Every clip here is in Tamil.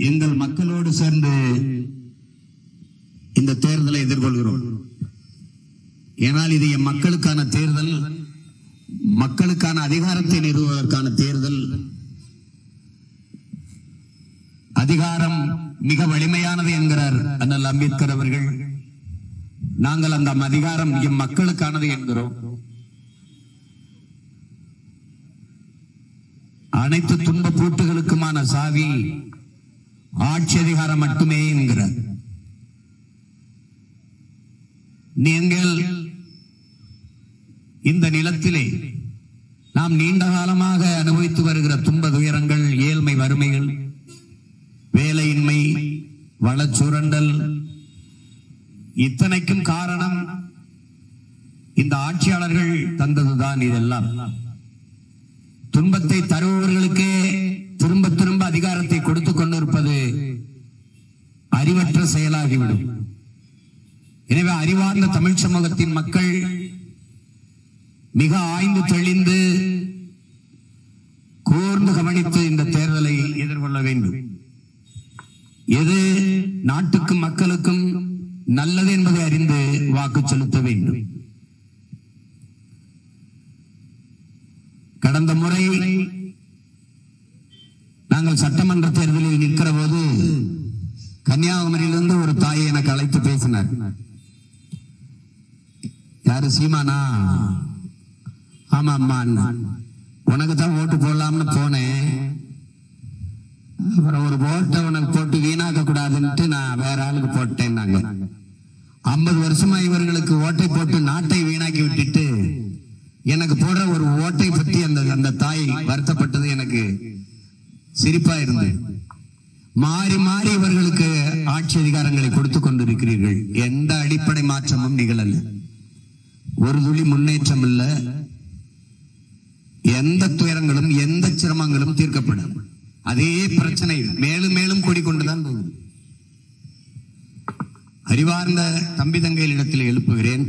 எங்கள் மக்களோடு சேர்ந்து இந்த தேர்தலை எதிர்கொள்கிறோம் ஏனால் இது என் மக்களுக்கான தேர்தல் மக்களுக்கான அதிகாரத்தை நிறுவுவதற்கான தேர்தல் அதிகாரம் மிக வலிமையானது என்கிறார் அண்ணல் அம்பேத்கர் அவர்கள் நாங்கள் அந்த அதிகாரம் எம் மக்களுக்கானது என்கிறோம் அனைத்து துன்ப பூட்டுகளுக்குமான சாவி ஆட்சி அதிகாரம் மட்டுமே என்கிறார் நீங்கள் இந்த நிலத்திலே நாம் நீண்ட காலமாக அனுபவித்து வருகிற துன்ப துயரங்கள் ஏழ்மை வறுமைகள் வேலையின்மை வளச்சுரண்டல் இத்தனைக்கும் காரணம் இந்த ஆட்சியாளர்கள் தந்ததுதான் இதெல்லாம் துன்பத்தை தருபவர்களுக்கே திரும்ப திரும்ப அதிகாரத்தை கொடுத்துக் கொண்டிருப்பது அறிவற்ற செயலாகிவிடும் எனவே அறிவார்ந்த தமிழ் சமூகத்தின் மக்கள் மிக ஆய்ந்து தெளிந்து கூர்ந்து கவனித்து இந்த தேர்தலை எதிர்கொள்ள வேண்டும் எது நாட்டுக்கும் மக்களுக்கும் நல்லது என்பதை அறிந்து வாக்கு செலுத்த வேண்டும் கடந்த முறை நாங்கள் சட்டமன்ற தேர்தலில் நிற்கிற போது கன்னியாகுமரியிலிருந்து ஒரு தாயை எனக்கு அழைத்து பேசினார் யாரு சீமானா ஆமா அம்மா உனக்கு தான் ஓட்டு போடலாம்னு போனேன் அப்புறம் ஒரு ஓட்டை உனக்கு போட்டு வீணாக்க கூடாதுன்ட்டு நான் வேற ஆளுக்கு போட்டேன் நாங்க ஐம்பது வருஷமா இவர்களுக்கு ஓட்டை போட்டு நாட்டை வீணாக்கி விட்டுட்டு எனக்கு போடுற ஒரு ஓட்டை பத்தி அந்த அந்த தாய் வருத்தப்பட்டது எனக்கு சிரிப்பா இருந்தது மாறி மாறி இவர்களுக்கு ஆட்சி அதிகாரங்களை கொடுத்துக் கொண்டிருக்கிறீர்கள் எந்த அடிப்படை மாற்றமும் நிகழல ஒரு துளி முன்னேற்றம் இல்ல எந்த துயரங்களும் எந்த சிரமங்களும் தீர்க்கப்படும் அதே பிரச்சனை மேலும் மேலும் கூடிக்கொண்டுதான் போகுது அறிவார்ந்த தம்பி தங்கைகளிடத்தில் எழுப்புகிறேன்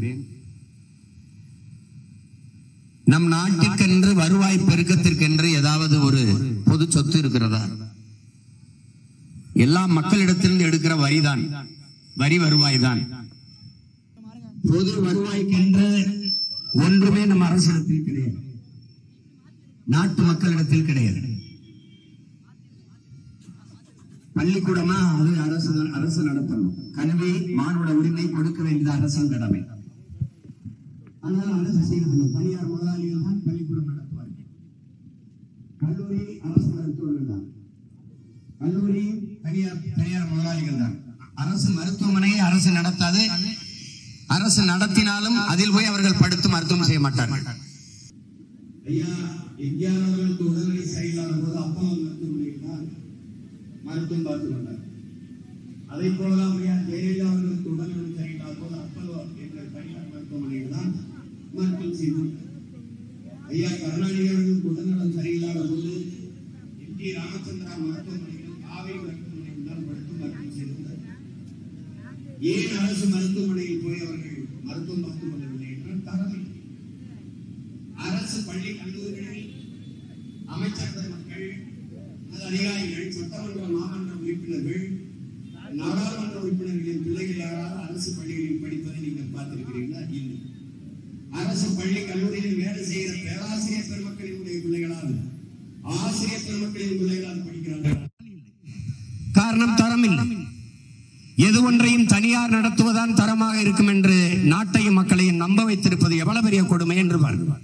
நம் நாட்டிற்கென்று வருவாய் பெருக்கத்திற்கென்று ஏதாவது ஒரு பொது சொத்து இருக்கிறதா எல்லா மக்களிடத்திலிருந்து எடுக்கிற வரிதான் வரி வருவாய் தான் பொது வருவாய்க்கென்று ஒன்றுமே நம் அரசிடத்தில் கிடையாது நாட்டு மக்களிடத்தில் கிடையாது பள்ளிக்கூடமா அது அரசு அரசு நடத்தணும் கல்வி மானுட உரிமை கொடுக்க வேண்டியது அரசின் கடமை ஆனால் அரசு செய்வதில்லை தனியார் முதலாளிகள் தான் பள்ளிக்கூடம் நடத்துவார்கள் கல்லூரி அரசு மருத்துவர்கள் தான் கல்லூரி தனியார் தனியார் முதலாளிகள் தான் அரசு மருத்துவமனையை அரசு நடத்தாது அரசு நடத்தினாலும் அதில் போய் அவர்கள் படுத்து மருத்துவம் செய்ய மாட்டார்கள் ஐயா எங்கேயானவர்களுக்கு உடல்நிலை சரியில்லாத போது அப்பா மருத்துவமனையில் தான் மருத்துவம் பார்த்து கொண்டார் அதை போலதான் ஐயா ஜெயலலிதா அவர்களுக்கு உடல்நிலை சரியில்லாத போது அப்பல்லோ என்ற தனியார் மருத்துவமனையில் தான் மருத்துவம் செய்து ஐயா கருணாநிதி அவர்களுக்கு உடல்நலம் சரியில்லாத போது என் டி ராமச்சந்திரா மருத்துவமனையில் காவேரி மருத்துவமனையில் தான் படுத்து மருத்துவம் செய்திருந்தார் ஏன் அரசு மருத்துவமனையில் போய் அவர்கள் மருத்துவம் பார்த்துக் கொள்ளவில்லை என்றால் தரவில்லை அரசு பள்ளி கல்லூரிகளில் அமைச்சர் பெருமக்கள் அல்லது அதிகாரிகள் சட்டமன்ற மாமன்ற உறுப்பினர்கள் நாடாளுமன்ற உறுப்பினர்களின் பிள்ளைகள் யாராவது அரசு பள்ளிகளில் படிப்பதை நீங்கள் பார்த்திருக்கிறீர்களா இல்லை அரசு பள்ளி கல்லூரியில் வேலை செய்கிற பேராசிரியர் பெருமக்களினுடைய பிள்ளைகளால் ஆசிரியர் பெருமக்களின் பிள்ளைகளால் படிக்கிறார்கள் காரணம் தரம் இல்லை எது ஒன்றையும் தனியார் நடத்துவதான் தரமாக இருக்கும் என்று நாட்டையும் மக்களையும் நம்ப வைத்திருப்பது எவ்வளவு பெரிய கொடுமை என்று பாருங்கள்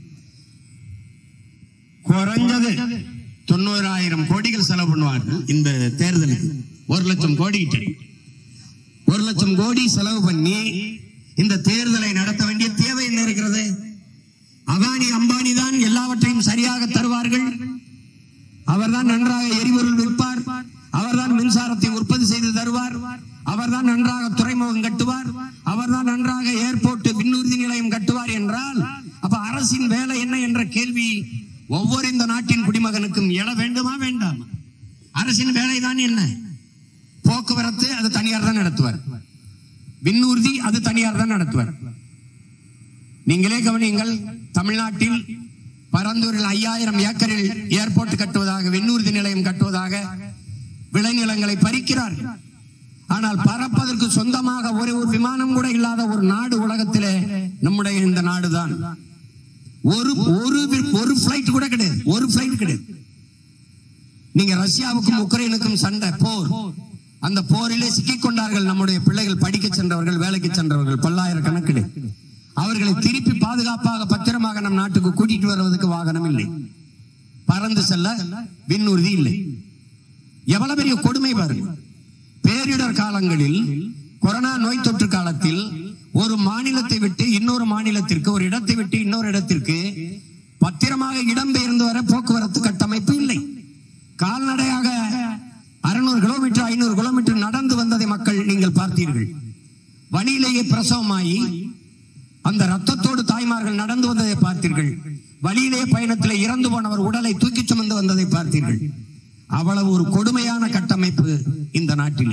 குறைஞ்சது தொண்ணூறாயிரம் கோடிகள் செலவு பண்ணுவார்கள் இந்த தேர்தலுக்கு ஒரு லட்சம் கோடி கிட்ட. ஒரு லட்சம் கோடி செலவு பண்ணி இந்த தேர்தலை நடத்த வேண்டிய தேவை என்ன இருக்கிறது அதானி அம்பானி தான் எல்லாவற்றையும் சரியாக தருவார்கள் அவர்தான் நன்றாக எரிபொருள் விற்பார் அவர்தான் மின்சாரத்தை உற்பத்தி செய்து தருவார் அவர்தான் நன்றாக துறைமுகம் கட்டுவார் அவர்தான் நன்றாக ஏர்போர்ட் விண்ணூர்தி நிலையம் கட்டுவார் என்றால் அப்ப அரசின் வேலை என்ன என்ற கேள்வி ஒவ்வொரு இந்த நாட்டின் குடிமகனுக்கும் எழ வேண்டுமா வேண்டாம் அரசின் வேலைதான் என்ன போக்குவரத்து அது தனியார் தான் நடத்துவார் விண்ணூர்தி அது தனியார் தான் நடத்துவார் நீங்களே கவனியுங்கள் தமிழ்நாட்டில் பரந்தூரில் ஐயாயிரம் ஏக்கரில் ஏர்போர்ட் கட்டுவதாக விண்ணூர்தி நிலையம் கட்டுவதாக விளைநிலங்களை பறிக்கிறார்கள் ஆனால் பறப்பதற்கு சொந்தமாக ஒரே ஒரு விமானம் கூட இல்லாத ஒரு நாடு உலகத்திலே நம்முடைய இந்த நாடுதான் ஒரு ஒரு வி- ஒரு பிளைட் கூட கிடையாது ஒரு பிளைட் கிடையாது நீங்க ரஷ்யாவுக்கும் உக்ரைனுக்கும் சண்டை போர் அந்த போரிலே சிக்கிக் கொண்டார்கள் நம்முடைய பிள்ளைகள் படிக்க சென்றவர்கள் வேலைக்கு சென்றவர்கள் பல்லாயிரக்கணக்கில் அவர்களை திருப்பி பாதுகாப்பாக பத்திரமாக நம் நாட்டுக்கு கூட்டிட்டு வருவதற்கு வாகனம் இல்லை பறந்து செல்ல விண்ணுறுதி இல்லை எவ்வளவு பெரிய கொடுமை பாருங்க பேரிடர் காலங்களில் கொரோனா நோய் தொற்று காலத்தில் ஒரு மாநிலத்தை விட்டு இன்னொரு மாநிலத்திற்கு ஒரு இடத்தை விட்டு இன்னொரு இடத்திற்கு பத்திரமாக இடம்பெயர்ந்து வர போக்குவரத்து கட்டமைப்பு இல்லை கால்நடையாக அறுநூறு கிலோமீட்டர் ஐநூறு கிலோமீட்டர் நடந்து வந்ததை மக்கள் நீங்கள் பார்த்தீர்கள் வழியிலேயே பிரசவமாகி அந்த ரத்தத்தோடு தாய்மார்கள் நடந்து வந்ததை பார்த்தீர்கள் வழியிலே பயணத்தில் இறந்து போனவர் உடலை தூக்கிச் சுமந்து வந்ததை பார்த்தீர்கள் அவ்வளவு ஒரு கொடுமையான கட்டமைப்பு இந்த நாட்டில்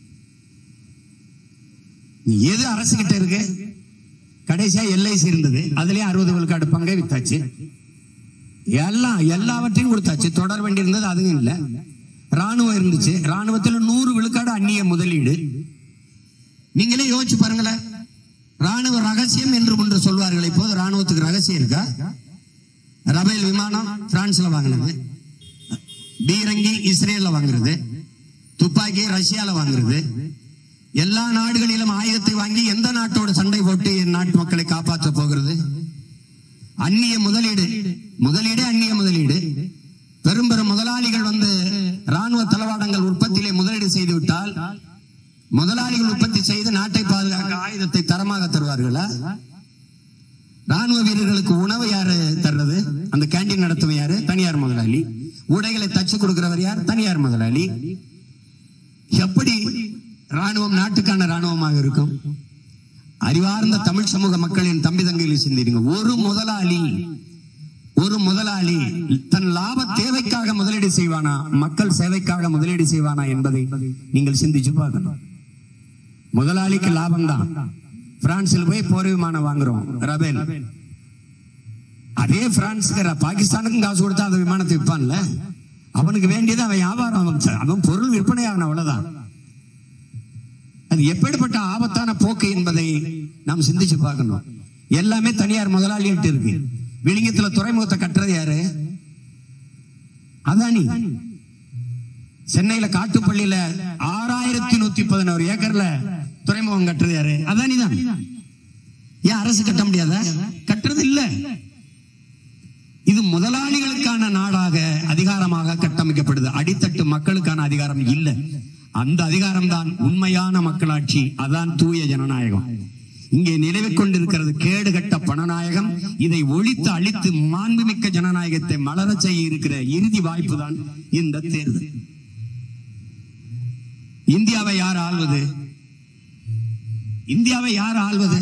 எது அரசு கிட்ட இருக்கு கடைசியா எல்ஐசி இருந்தது அதுலயே அறுபது விழுக்காடு பங்கை வித்தாச்சு எல்லாம் எல்லாவற்றையும் கொடுத்தாச்சு தொடர் வண்டி இருந்தது அதுவும் இல்ல ராணுவம் இருந்துச்சு ராணுவத்துல நூறு விழுக்காடு அந்நிய முதலீடு நீங்களே யோசிச்சு பாருங்களேன் ராணுவ ரகசியம் என்று ஒன்று சொல்வார்கள் இப்போது ராணுவத்துக்கு ரகசியம் இருக்கா ரபேல் விமானம் பிரான்ஸ்ல வாங்கினது பீரங்கி இஸ்ரேல்ல வாங்குறது துப்பாக்கி ரஷ்யால வாங்குறது எல்லா நாடுகளிலும் ஆயுதத்தை வாங்கி எந்த நாட்டோட சண்டை போட்டு என் நாட்டு மக்களை காப்பாற்ற போகிறது அந்நிய முதலீடு முதலீடு அந்நிய முதலீடு பெரும் பெரும் முதலாளிகள் வந்து ராணுவ தளவாடங்கள் உற்பத்தியிலே முதலீடு செய்து விட்டால் முதலாளிகள் உற்பத்தி செய்து நாட்டை பாதுகாக்க ஆயுதத்தை தரமாக தருவார்களா ராணுவ வீரர்களுக்கு உணவு யாரு தர்றது அந்த கேண்டீன் நடத்துவன் யாரு தனியார் முதலாளி உடைகளை தச்சு கொடுக்கிறவர் யார் தனியார் முதலாளி எப்படி ராணுவம் நாட்டுக்கான ராணுவமாக இருக்கும் அறிவார்ந்த தமிழ் சமூக மக்களின் தம்பி தங்கைகளை சிந்திடுங்க ஒரு முதலாளி ஒரு முதலாளி தன் லாப தேவைக்காக முதலீடு செய்வானா மக்கள் சேவைக்காக முதலீடு செய்வானா என்பதை நீங்கள் சிந்திச்சு பார்க்கணும் முதலாளிக்கு லாபம் தான் பிரான்சில் போய் போர் விமானம் வாங்குறோம் ரபேல் அதே பிரான்ஸுக்கு ர- பாகிஸ்தானுக்கும் காசு கொடுத்தா அந்த விமானத்தை விற்பான்ல அவனுக்கு வேண்டியது அவன் வியாபாரம் அவன் ச- அவன் பொருள் விற்பனை ஆகணும் அவ்வளவுதான் அது எப்படிப்பட்ட ஆபத்தான போக்கு என்பதை நாம் சிந்திச்சு பார்க்கணும் எல்லாமே தனியார் முதலாளிகிட்ட இருக்கு விழிங்கத்துல துறைமுகத்தை கட்டுறது யாரு அதானி சென்னையில காட்டுப்பள்ளியில ஆறாயிரத்தி நூத்தி பதினோரு ஏக்கர்ல துறைமுகம் கட்டுறது யாரு அதானி தான் ஏன் அரசு கட்ட முடியாதா கட்டுறது இல்ல இது முதலாளிகளுக்கான நாடாக அதிகாரமாக கட்டமைக்கப்படுது அடித்தட்டு மக்களுக்கான அதிகாரம் இல்ல அந்த அதிகாரம் தான் உண்மையான மக்களாட்சி அதான் தூய ஜனநாயகம் இங்கே நிலவிக் கொண்டிருக்கிறது கேடுகட்ட பணநாயகம் இதை ஒழித்து அழித்து மாண்புமிக்க ஜனநாயகத்தை மலரச் செய்ய இருக்கிற இறுதி வாய்ப்பு தான் இந்த தேர்தல் இந்தியாவை யார் ஆள்வது இந்தியாவை யார் ஆள்வது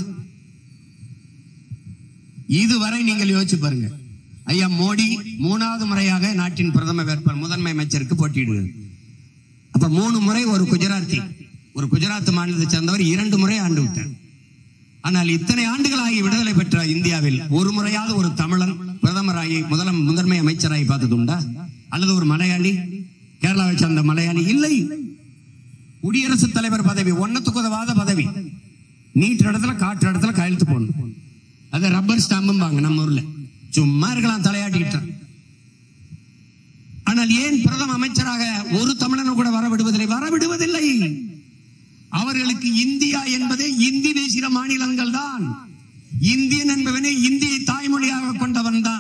இதுவரை நீங்கள் யோசிச்சு பாருங்க ஐயா மோடி மூணாவது முறையாக நாட்டின் பிரதம வேட்பாளர் முதன்மை அமைச்சருக்கு போட்டியிடுகிறார் அப்ப மூணு முறை ஒரு குஜராத்தி ஒரு குஜராத் மாநிலத்தை சேர்ந்தவர் இரண்டு முறை ஆண்டு விட்டார் ஆனால் இத்தனை ஆண்டுகளாகி விடுதலை பெற்ற இந்தியாவில் ஒரு முறையாவது ஒரு தமிழன் பிரதமராகி முதலம் முதன்மை அமைச்சராகி பார்த்தது உண்டா அல்லது ஒரு மலையாளி கேரளாவை சேர்ந்த மலையாளி இல்லை குடியரசுத் தலைவர் பதவி ஒன்னத்துக்கு உதவாத பதவி நீட்டு இடத்துல காற்று இடத்துல கையெழுத்து போடணும் அது ரப்பர் ஸ்டாம்பும்பாங்க நம்ம ஊர்ல சும்மா இருக்கலாம் தலையாட்டிக்கிட்டு ஆனால் ஏன் பிரதம அமைச்சராக ஒரு தமிழனை கூட வர விடுவதில்லை வர விடுவதில்லை அவர்களுக்கு இந்தியா என்பதே இந்தி பேசுகிற மாநிலங்கள் தான் இந்தியன் என்பவனே இந்தியை தாய்மொழியாக கொண்டவன் தான்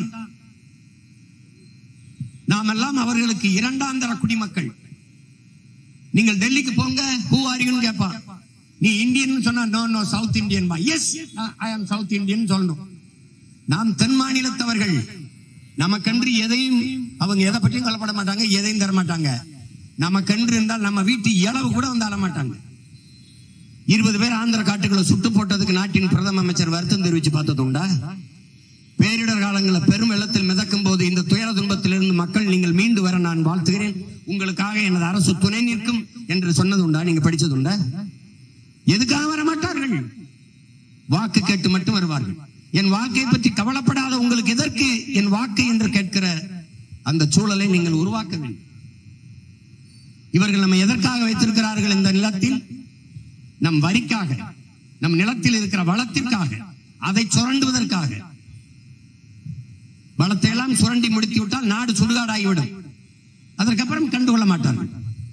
நாம் எல்லாம் அவர்களுக்கு இரண்டாம் தர குடிமக்கள் நீங்கள் டெல்லிக்கு போங்க ஹூ ஆர் யூன்னு கேட்பான் நீ இந்தியன் சொன்னா நோ நோ சவுத் இந்தியன் பா yes I am south Indian சொல்லணும் நாம் தென் மாநிலத்தவர்கள் நமக்கென்று எதையும் அவங்க எதை பற்றியும் கவலைப்பட மாட்டாங்க எதையும் தர மாட்டாங்க நமக்கென்று இருந்தால் நம்ம வீட்டு இளவு கூட வந்து அழ மாட்டாங்க இருபது பேர் ஆந்திர காட்டுகளை சுட்டு போட்டதுக்கு நாட்டின் பிரதம அமைச்சர் வருத்தம் தெரிவிச்சு பார்த்தது உண்டா பேரிடர் காலங்களில் பெரும் வெள்ளத்தில் மிதக்கும் போது இந்த துயர துன்பத்திலிருந்து மக்கள் நீங்கள் மீண்டு வர நான் வாழ்த்துகிறேன் உங்களுக்காக எனது அரசு துணை நிற்கும் என்று சொன்னது உண்டா நீங்க படிச்சது உண்டா எதுக்காக வர மாட்டார்கள் வாக்கு கேட்டு மட்டும் வருவார்கள் என் வாக்கை பற்றி கவலைப்படாத உங்களுக்கு எதற்கு என் வாக்கு என்று கேட்கிற அந்த சூழலை நீங்கள் உருவாக்க வேண்டும் இவர்கள் நம்ம எதற்காக வைத்திருக்கிறார்கள் இந்த நிலத்தில் நம் வரிக்காக நம் நிலத்தில் இருக்கிற வளத்திற்காக அதை சுரண்டுவதற்காக வளத்தை எல்லாம் சுரண்டி முடித்து விட்டால் நாடு சுடுகாடாகிவிடும் அதற்கப்புறம் கண்டுகொள்ள மாட்டார்கள்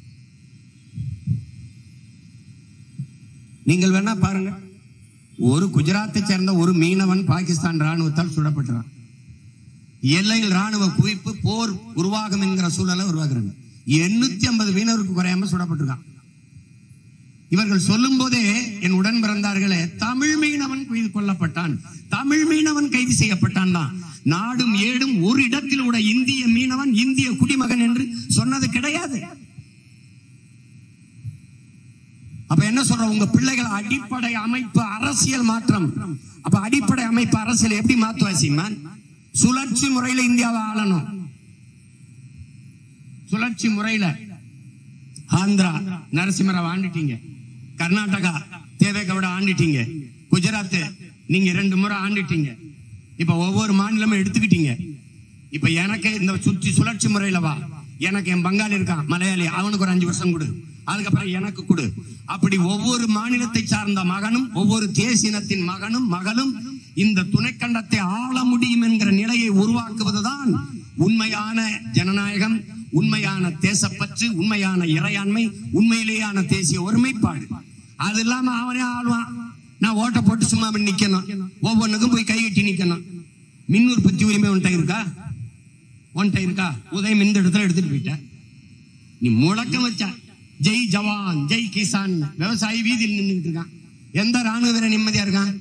நீங்கள் வேணா பாருங்க ஒரு குஜராத்தை சேர்ந்த ஒரு மீனவன் பாகிஸ்தான் ராணுவத்தால் சுடப்பட்டான் எல்லையில் ராணுவ குவிப்பு போர் உருவாகும் என்கிற சூழலை உருவாக்குறாங்க எண்ணூத்தி ஐம்பது மீனவருக்கு குறையாம சுடப்பட்டிருக்கான் இவர்கள் சொல்லும் போதே என் உடன் பிறந்தார்களே தமிழ் மீனவன் கைது கொல்லப்பட்டான் தமிழ் மீனவன் கைது செய்யப்பட்டான் தான் நாடும் ஏடும் ஒரு இடத்தில் கூட இந்திய மீனவன் இந்திய குடிமகன் என்று சொன்னது கிடையாது அப்ப என்ன சொல்ற உங்க பிள்ளைகள் அடிப்படை அமைப்பு அரசியல் மாற்றம் அப்ப அடிப்படை அமைப்பு அரசியல் எப்படி மாத்துவா சீமான் சுழற்சி முறையில இந்தியாவை ஆளணும் சுழற்சி முறையில ஆந்திரா நரசிம்மராவ் ஆண்டுட்டீங்க கர்நாடகா தேவேகவுட ஆண்டுட்டீங்க குஜராத் நீங்க ரெண்டு முறை ஆண்டுட்டீங்க இப்ப ஒவ்வொரு மாநிலமும் எடுத்துக்கிட்டீங்க இப்ப எனக்கு இந்த சுற்றி சுழற்சி முறையில வா எனக்கு என் பங்காளி இருக்கான் மலையாளி அவனுக்கு ஒரு அஞ்சு வருஷம் கொடு அதுக்கப்புறம் எனக்கு கொடு அப்படி ஒவ்வொரு மாநிலத்தை சார்ந்த மகனும் ஒவ்வொரு தேசினத்தின் மகனும் மகளும் இந்த துணைக்கண்டத்தை ஆள முடியும் என்கிற நிலையை உருவாக்குவதுதான் உண்மையான ஜனநாயகம் உண்மையான தேசப்பற்று உண்மையான இறையாண்மை உண்மையிலேயான தேசிய ஒருமைப்பாடு அது இல்லாம அவனே ஆளுவான் நான் ஓட்ட போட்டு சும்மா அப்படி நிக்கணும் ஒவ்வொன்றுக்கும் போய் கை கட்டி நிக்கணும் மின் உற்பத்தி உரிமை உன்ட்ட இருக்கா உன்ட்ட இருக்கா உதயம் இந்த இடத்துல எடுத்துட்டு போயிட்ட நீ முழக்கம் வச்ச ஜெய் ஜவான் ஜெய் கிசான் விவசாயி வீதியில் நின்றுட்டு இருக்கான் எந்த ராணுவ வீரன் நிம்மதியா இருக்கான்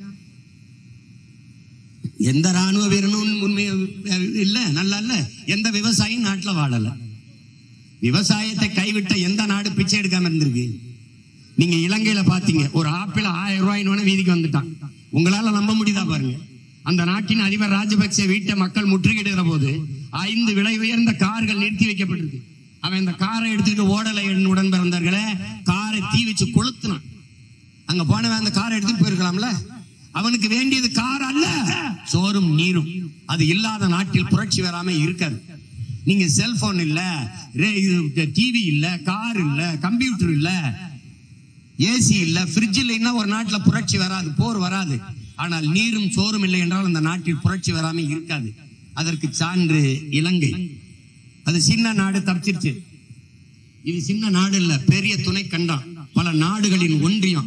எந்த ராணுவ வீரனும் உண்மை இல்ல நல்லா இல்ல எந்த விவசாயியும் நாட்டுல வாழல விவசாயத்தை கைவிட்ட எந்த நாடு பிச்சை எடுக்காம இருந்திருக்கு நீங்க இலங்கையில பாத்தீங்க ஒரு ஆப்பிள் ஆயிரம் ரூபாய்னு வீதிக்கு வந்துட்டான் உங்களால நம்ப முடியுதா பாருங்க அந்த நாட்டின் அதிபர் ராஜபக்சே வீட்டை மக்கள் முற்றுகையிடுகிற போது ஐந்து விலை உயர்ந்த கார்கள் நிறுத்தி வைக்கப்பட்டிருக்கு அவன் இந்த காரை எடுத்துக்கிட்டு ஓடலை உடன் பிறந்தார்களே காரை தீ வச்சு கொளுத்துனான் அங்க போனவன் அந்த காரை எடுத்துட்டு போயிருக்கலாம்ல அவனுக்கு வேண்டியது கார் அல்ல சோறும் நீரும் அது இல்லாத நாட்டில் புரட்சி வராம இருக்காது நீங்க செல்போன் இல்ல டிவி இல்ல கார் இல்ல கம்ப்யூட்டர் இல்ல ஏசி இல்ல ஃப்ரிட்ஜ் இல்லைன்னா ஒரு நாட்டுல புரட்சி வராது போர் வராது ஆனால் நீரும் சோறும் இல்லை என்றால் அந்த நாட்டில் புரட்சி வராம இருக்காது அதற்கு சான்று இலங்கை அது சின்ன நாடு தப்பிச்சிருச்சு இது சின்ன நாடு இல்ல பெரிய துணை கண்டம் பல நாடுகளின் ஒன்றியம்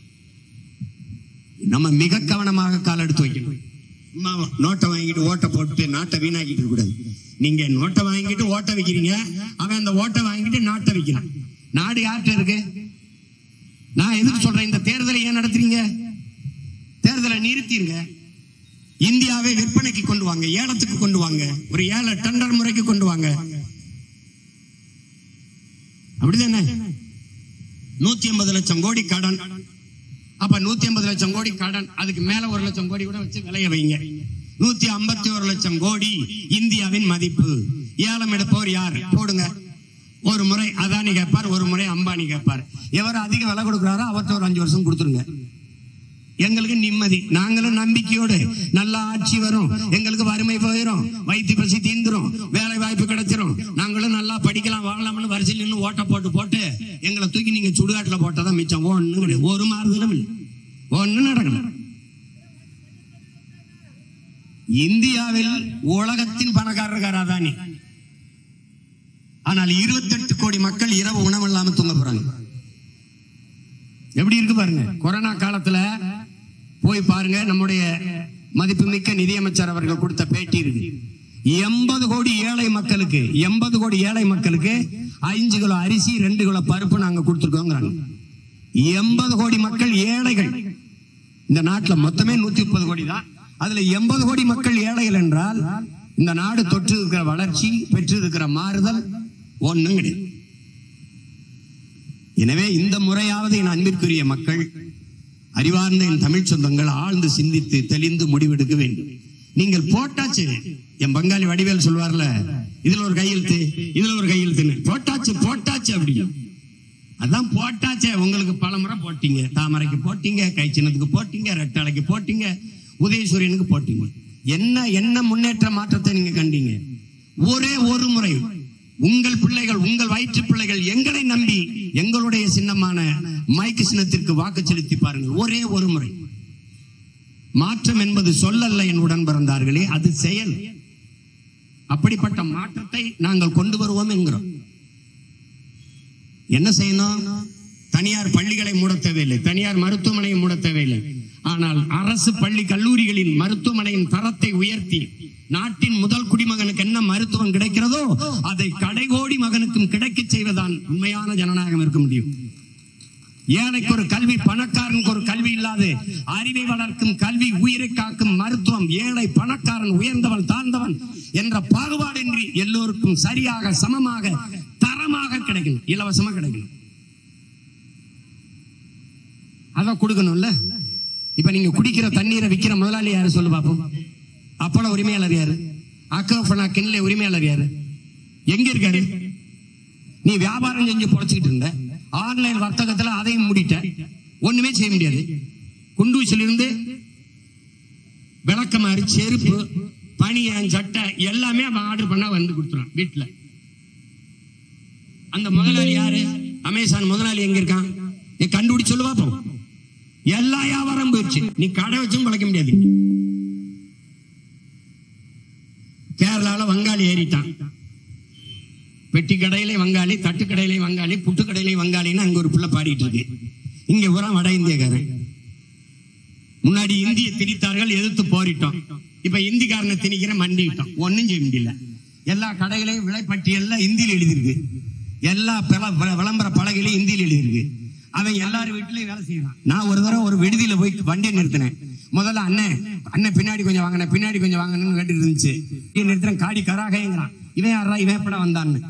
நம்ம மிக கவனமாக கால் எடுத்து வைக்கணும் சும்மா நோட்டை வாங்கிட்டு ஓட்டை போட்டு நாட்டை வீணாக்கிட்டு இருக்க கூடாது நீங்க நோட்டை வாங்கிட்டு ஓட்டை வைக்கிறீங்க அவன் அந்த ஓட்டை வாங்கிட்டு நாட்டை வைக்கிறான் நாடு யார்கிட்ட இருக்கு நான் எதுக்கு சொல்றேன் இந்த தேர்தலை ஏன் நடத்துறீங்க தேர்தலை நிறுத்திருங்க இந்தியாவை விற்பனைக்கு கொண்டு வாங்க ஏலத்துக்கு கொண்டு வாங்க ஒரு ஏல டெண்டர் முறைக்கு கொண்டு வாங்க அப்படிதானே நூத்தி ஐம்பது லட்சம் கோடி கடன் அப்ப நூத்தி ஐம்பது லட்சம் கோடி கடன் அதுக்கு மேல ஒரு லட்சம் கோடி கூட வச்சு விளைய வைங்க நூத்தி ஐம்பத்தி ஒரு லட்சம் கோடி இந்தியாவின் மதிப்பு ஏலம் எடுப்பவர் யார் போடுங்க ஒரு முறை அதானி கேட்பார் ஒரு முறை அம்பானி கேட்பார் எவர் அதிக விலை கொடுக்குறாரோ அவர்கிட்ட ஒரு அஞ்சு வருஷம் கொடுத்துருங்க எங்களுக்கு நிம்மதி நாங்களும் நம்பிக்கையோடு நல்ல ஆட்சி வரும் எங்களுக்கு வறுமை போயிடும் வயிற்று பசி தீந்துரும் வேலை வாய்ப்பு கிடைச்சிரும் நாங்களும் நல்லா படிக்கலாம் வாழலாம்னு வரிசையில் நின்று ஓட்ட போட்டு போட்டு எங்களை தூக்கி நீங்க சுடுகாட்டுல போட்டதான் மிச்சம் ஒண்ணு கிடையாது ஒரு மாறுதலும் இல்லை ஒண்ணு நடக்கல இந்தியாவில் உலகத்தின் பணக்காரர் அதானி ஆனால் இருபத்தெட்டு கோடி மக்கள் இரவு உணவு இல்லாம தூங்க போறாங்க எப்படி இருக்கு பாருங்க கொரோனா காலத்துல போய் பாருங்க நம்முடைய மதிப்புமிக்க நிதியமைச்சர் அவர்கள் கொடுத்த பேட்டி இருக்கு எண்பது கோடி ஏழை மக்களுக்கு எண்பது கோடி ஏழை மக்களுக்கு அஞ்சு கிலோ அரிசி ரெண்டு கிலோ பருப்பு நாங்க கொடுத்துருக்கோங்கிறாங்க எண்பது கோடி மக்கள் ஏழைகள் இந்த நாட்டுல மொத்தமே நூத்தி முப்பது கோடி தான் அதுல எண்பது கோடி மக்கள் ஏழைகள் என்றால் இந்த நாடு தொற்று இருக்கிற வளர்ச்சி பெற்று இருக்கிற மாறுதல் ஒண்ணும் கிடையாது எனவே இந்த முறையாவது என் அன்பிற்குரிய மக்கள் அறிவார்ந்த என் தமிழ் சொந்தங்கள் ஆழ்ந்து சிந்தித்து தெளிந்து முடிவெடுக்க வேண்டும் நீங்கள் போட்டாச்சு என் பங்காளி வடிவேல் சொல்வார்ல இதுல ஒரு கையெழுத்து இதுல ஒரு கையெழுத்துன்னு போட்டாச்சு போட்டாச்சு அப்படி அதான் போட்டாச்சே உங்களுக்கு பல முறை போட்டீங்க தாமரைக்கு போட்டீங்க கை சின்னத்துக்கு போட்டீங்க ரெட்டலைக்கு போட்டீங்க உதயசூரியனுக்கு போட்டீங்க என்ன என்ன முன்னேற்ற மாற்றத்தை நீங்க கண்டீங்க ஒரே ஒரு முறை உங்கள் பிள்ளைகள் உங்கள் வயிற்று பிள்ளைகள் எங்களை நம்பி எங்களுடைய சின்னமான மைக்கு சின்னத்திற்கு வாக்கு செலுத்தி பாருங்கள் ஒரே ஒரு முறை மாற்றம் என்பது சொல்லல்ல என் உடன் பிறந்தார்களே அது செயல் அப்படிப்பட்ட மாற்றத்தை நாங்கள் கொண்டு வருவோம் என்கிறோம் என்ன செய்யணும் தனியார் பள்ளிகளை மூட தேவையில்லை தனியார் மருத்துவமனையை மூட தேவையில்லை ஆனால் அரசு பள்ளி கல்லூரிகளின் மருத்துவமனையின் தரத்தை உயர்த்தி நாட்டின் முதல் குடிமகனுக்கு என்ன மருத்துவம் கிடைக்கிறதோ அதை கடைகோடி மகனுக்கும் கிடைக்கச் செய்வதுதான் உண்மையான ஜனநாயகம் இருக்க முடியும் ஏழைக்கு ஒரு கல்வி பணக்காரனுக்கு ஒரு கல்வி இல்லாது அறிவை வளர்க்கும் கல்வி உயிரை காக்கும் மருத்துவம் ஏழை பணக்காரன் உயர்ந்தவன் தாழ்ந்தவன் என்ற பாகுபாடின்றி எல்லோருக்கும் சரியாக சமமாக தரமாக கிடைக்கணும் இலவசமா கிடைக்கணும் அதான் கொடுக்கணும்ல இப்ப நீங்க குடிக்கிற தண்ணீரை விக்கிற முதலாளி யாரு சொல்லு பாப்போம் அப்போல உரிமையாளர் யாரு அக்கோஃபனா கிண்ல உரிமையாளர் யாரு எங்க இருக்காரு நீ வியாபாரம் செஞ்சு பொழைச்சிக்கிட்டு இருந்த ஆன்லைன் வர்த்தகத்துல அதையும் மூடிட்ட ஒண்ணுமே செய்ய முடியாது குண்டூசிலிருந்து விளக்கமாறு செருப்பு பனியன் சட்டை எல்லாமே அவன் ஆர்டர் பண்ணா வந்து கொடுத்துறான் வீட்டுல அந்த முதலாளி யாரு அமேசான் முதலாளி எங்க இருக்கான் நீ கண்டுபிடிச்சு சொல்லு பாப்போம் எல்லா வியாபாரம் போயிடுச்சு நீ கடை வச்சும் பழைக்க முடியாது கேரளால வங்காளி ஏறிட்டான் பெட்டி கடையிலே வங்காளி தட்டு கடையிலே வங்காளி புட்டு கடையிலே வங்காளின்னு அங்க ஒரு பிள்ளை பாடிட்டு இருக்கு இங்க பூரா வட இந்தியக்காரன் முன்னாடி இந்திய திணித்தார்கள் எதிர்த்து போரிட்டோம் இப்ப இந்திக்காரனை திணிக்கிற மண்டிட்டோம் ஒண்ணும் செய்ய முடியல எல்லா கடைகளையும் விலைப்பட்டியல்ல இந்தியில் எழுதியிருக்கு எல்லா பில- விள- விளம்பர பலகையிலும் இந்தியில் எழுதியிருக்கு அவன் எல்லாரும் வீட்லயும் வேலை செய்யறான் நான் ஒரு தடவை ஒரு விடுதியில போய் வண்டியை நிறுத்தினேன் முதல்ல அண்ணன் அண்ணன் பின்னாடி கொஞ்சம் வாங்கினேன் பின்னாடி கொஞ்சம் வாங்கணும்னு கேட்டு இருந்துச்சு வண்டியை நிறுத்துறேன் காடி கராகங்கிறான் இவன் யாரா இவன் எப்படா வந்தான்னு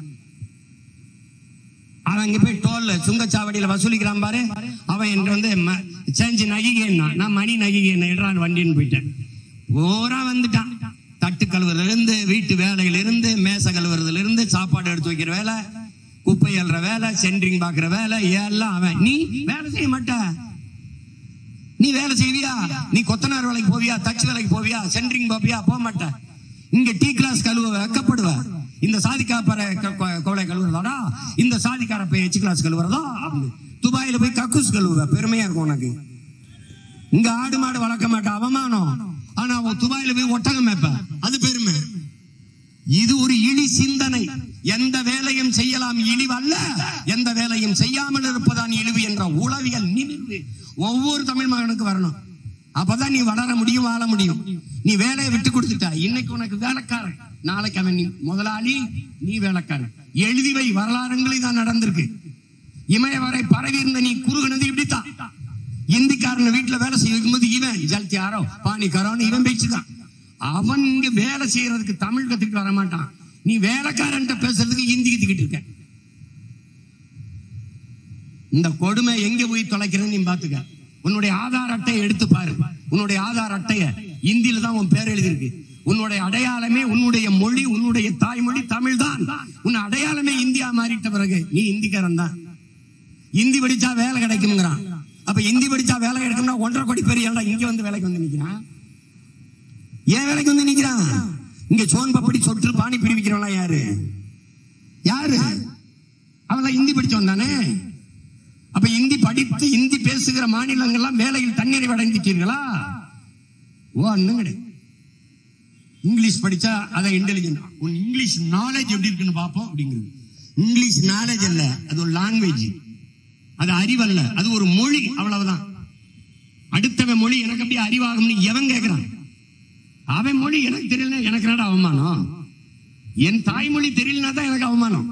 அவன் இங்க போய் டோல்ல சுங்கச்சாவடியில வசூலிக்கிறான் பாரு அவன் என்று வந்து ம- சேஞ்சு நகிகேன்னா நான் மணி நகிகேன் எட்ரான் வண்டின்னு போயிட்டேன் பூரா வந்துட்டான் தட்டு கழுவுறதுல இருந்து வீட்டு வேலையில இருந்து மேச கழுவுறதுல இருந்து சாப்பாடு எடுத்து வைக்கிற வேலை குப்பை அல்ற வேலை சென்ட்ரிங் பாக்குற வேலை எல்லாம் அவன் நீ வேலை செய்ய மாட்ட நீ வேலை செய்வியா நீ கொத்தனார் வேலைக்கு போவியா தச்சு வேலைக்கு போவியா சென்ட்ரிங் போவியா போக மாட்ட இங்க டீ கிளாஸ் கழுவ வெக்கப்படுவ இந்த சாதிக்காப்பற கோலை கழுவுறதாடா இந்த சாதிக்கார போய் எச்சு கிளாஸ் கழுவுறதா அப்படின்னு. துபாயில போய் கக்கூஸ் கழுவுவ பெருமையா இருக்கும் உனக்கு இங்க ஆடு மாடு வளர்க்க மாட்ட அவமானம் ஆனா அவன் துபாயில போய் ஒட்டகம் மேப்ப அது பெருமை இது ஒரு இழி சிந்தனை எந்த வேலையும் செய்யலாம் இழிவு அல்ல எந்த வேலையும் செய்யாமல் இருப்பதான் இழிவு என்ற உளவியல் நினைவு ஒவ்வொரு தமிழ் மகனுக்கு வரணும் அப்பதான் நீ வளர முடியும் வாழ முடியும் நீ வேலையை விட்டு கொடுத்துட்ட இன்னைக்கு உனக்கு வேலைக்காரன் நாளைக்கு அவன் நீ முதலாளி நீ வேலைக்காரன் எழுதி வை வரலாறுகளில் தான் நடந்திருக்கு இமய வரை பரவி இருந்த நீ குறுகினது இப்படித்தான் இந்திக்காரன் வீட்டுல வேலை செய்ய வைக்கும்போது இவன் ஜல்தியாரோ பாணிக்காரோன்னு இவன் பேச்சுதான் அவன் இங்க வேலை செய்யறதுக்கு தமிழ் கத்துக்கிட்டு வர மாட்டான் நீ வேலைக்காரன்ட்ட பேசுறதுக்கு ஹிந்தி கத்துக்கிட்டு இருக்க இந்த கொடுமை எங்க போய் தொலைக்கிறேன்னு நீ பாத்துக்க உன்னுடைய ஆதார் அட்டையை எடுத்து பாரு உன்னுடைய ஆதார் அட்டைய இந்தியில தான் உன் பேர் எழுதியிருக்கு உன்னுடைய அடையாளமே உன்னுடைய மொழி உன்னுடைய தாய்மொழி தமிழ் தான் உன் அடையாளமே இந்தியா மாறிட்ட பிறகு நீ இந்திக்காரன் தான் இந்தி படிச்சா வேலை கிடைக்கும்ங்கிறான் அப்ப இந்தி படிச்சா வேலை கிடைக்கும்னா ஒன்றரை கோடி பேர் ஏன்டா இங்க வந்து வேலைக்கு வந்து நிக்கிறான் ஏன் வேலைக்கு வந்து நிக்கிறான் இங்க சோன் பப்படி சொட்டு பானி பிரிவிக்கிறவனா யாரு யாரு அவெல்லாம் இந்தி படிச்சவன் தானே அப்ப இந்தி படித்து இந்தி பேசுகிற மாநிலங்கள்லாம் வேலையில் தண்ணீரை அடைந்துட்டீர்களா ஒண்ணும் கிடையாது இங்கிலீஷ் படிச்சா அதை இன்டெலிஜென்ட் உன் இங்கிலீஷ் நாலேஜ் எப்படி இருக்குன்னு பார்ப்போம் அப்படிங்கிறது இங்கிலீஷ் நாலேஜ் அல்ல அது ஒரு லாங்குவேஜ் அது அறிவல்ல அது ஒரு மொழி அவ்வளவுதான் அடுத்தவன் மொழி எனக்கு அப்படியே அறிவாகும்னு எவன் கேட்கிறான் அவன் மொழி எனக்கு தெரியல எனக்கு என்னடா அவமானம் என் தாய்மொழி தெரியலனா தான் எனக்கு அவமானம்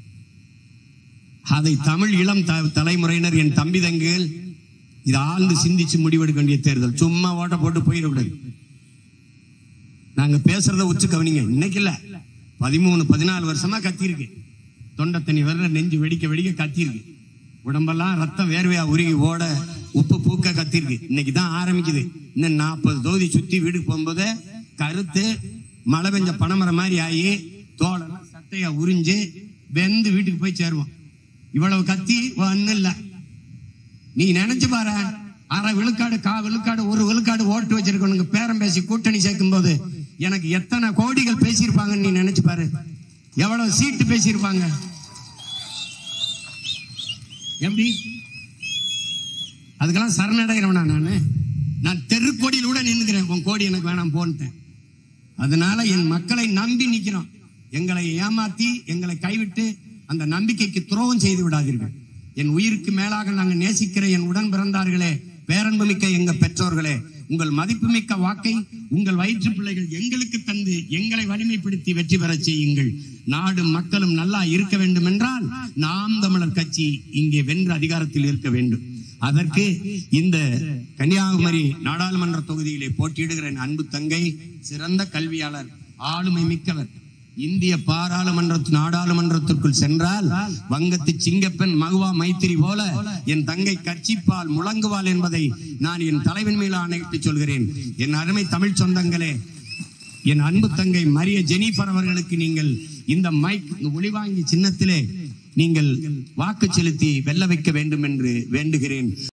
அதை தமிழ் இளம் த- தலைமுறையினர் என் தம்பி தங்கைகள் இது ஆழ்ந்து சிந்திச்சு முடிவெடுக்க வேண்டிய தேர்தல் சும்மா ஓட்ட போட்டு போயிடக்கூடாது நாங்க பேசுறத உச்சு கவனிங்க இன்னைக்கு இல்ல பதிமூணு பதினாலு வருஷமா கத்தி இருக்கு தொண்டை தண்ணி வர நெஞ்சு வெடிக்க வெடிக்க கத்தி இருக்கு உடம்பெல்லாம் ரத்தம் வேர்வையா உருகி ஓட உப்பு பூக்க கத்தி இருக்கு இன்னைக்கு தான் ஆரம்பிக்குது இன்னும் நாற்பது தொகுதி சுத்தி வீட்டுக்கு போகும்போது கருத்து மழை பெஞ்ச பனைமரம் மாதிரி ஆகி தோலெல்லாம் சட்டையா உறிஞ்சு வெந்து வீட்டுக்கு போய் சேருவோம் இவ்வளவு கத்தி ஒன்னும் இல்ல நீ நினைச்சு பாரு அரை விழுக்காடு கா விழுக்காடு ஒரு விழுக்காடு ஓட்டு வச்சிருக்கவனுங்க பேரம் பேசி கூட்டணி சேர்க்கும் போது எனக்கு எத்தனை கோடிகள் பேசியிருப்பாங்கன்னு நீ நினைச்சு பாரு எவ்வளவு சீட்டு பேசியிருப்பாங்க எப்படி அதுக்கெல்லாம் சரணடைகிறவனா நானு நான் தெருக்கோடியில் கூட நின்னுக்கிறேன் உன் கோடி எனக்கு வேணாம் போன்ட்டேன் அதனால என் மக்களை நம்பி நிக்கிறோம் எங்களை ஏமாத்தி எங்களை கைவிட்டு அந்த நம்பிக்கைக்கு துரோகம் செய்து விடாதீர்கள் என் உயிருக்கு மேலாக நாங்கள் நேசிக்கிற என் உடன் பிறந்தார்களே பேரன்புமிக்க எங்க பெற்றோர்களே உங்கள் மதிப்புமிக்க வாக்கை உங்கள் வயிற்று பிள்ளைகள் எங்களுக்கு தந்து எங்களை வலிமைப்படுத்தி வெற்றி பெறச் செய்யுங்கள் நாடு மக்களும் நல்லா இருக்க வேண்டும் என்றால் நாம் தமிழர் கட்சி இங்கே வென்ற அதிகாரத்தில் இருக்க வேண்டும் அதற்கு இந்த கன்னியாகுமரி நாடாளுமன்ற தொகுதியிலே போட்டியிடுகிற என் அன்பு தங்கை சிறந்த கல்வியாளர் ஆளுமை மிக்கவர் இந்திய பாராளுமன்ற நாடாளுமன்றத்திற்குள் சென்றால் வங்கத்து சிங்கப்பெண் மகுவா மைத்திரி போல என் தங்கை கட்சிப்பால் முழங்குவாள் என்பதை நான் என் தலைவன் மேல ஆணையிட்டு சொல்கிறேன் என் அருமை தமிழ் சொந்தங்களே என் அன்பு தங்கை மரிய ஜெனிஃபர் அவர்களுக்கு நீங்கள் இந்த மைக் இந்த ஒளிவாங்கி சின்னத்திலே நீங்கள் வாக்கு செலுத்தி வெல்ல வைக்க வேண்டும் என்று வேண்டுகிறேன்